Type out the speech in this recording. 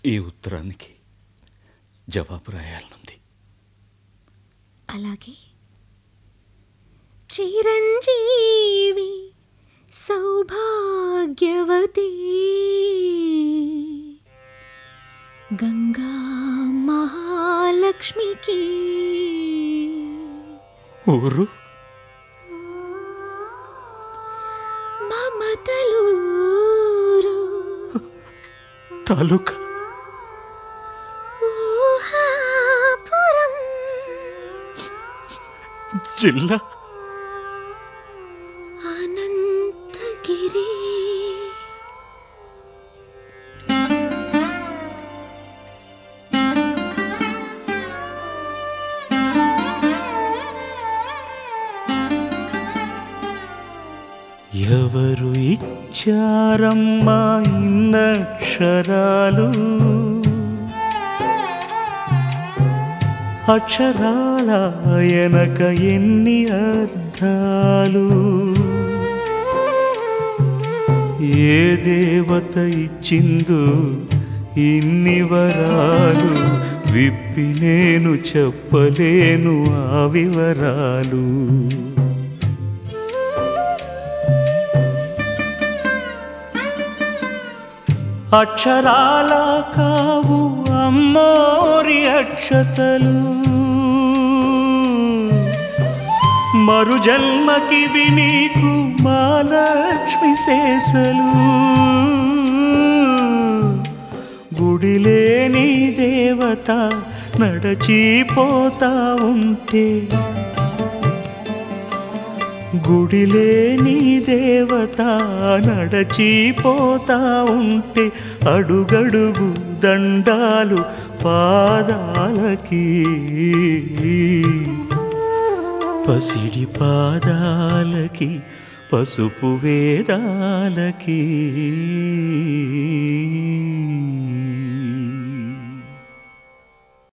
ఈ ఉత్తరానికి జవాబు రాయాలనుంది అలాగే చిరంజీవి సౌభాగ్యవతి గంగా మహాలక్ష్మికి ఊరు మమతలూరు తాలూకా ఊహాపురం జిల్లా అనంతగిరి ఎవరు ఇచ్చారమ్మా ఇన్నక్షరాలు అక్షరాల ఎనక ఎన్ని అర్థాలు ఏ దేవత ఇచ్చిందో ఇన్ని వరాలు విప్పి నేను చెప్పలేను ఆ వివరాలు అక్షరాల కావు అమ్మోరి అక్షతలు మరు జన్మకివి నీకు మా లక్ష్మి శేషలు గుడిలేని దేవత నడచిపోతా ఉంటే గుడిలేని దేవత నడచిపోతా ఉంటే అడుగడుగు దండాలు పాదాలకి పసిడి పాదాలకి పసుపు వేదాలకి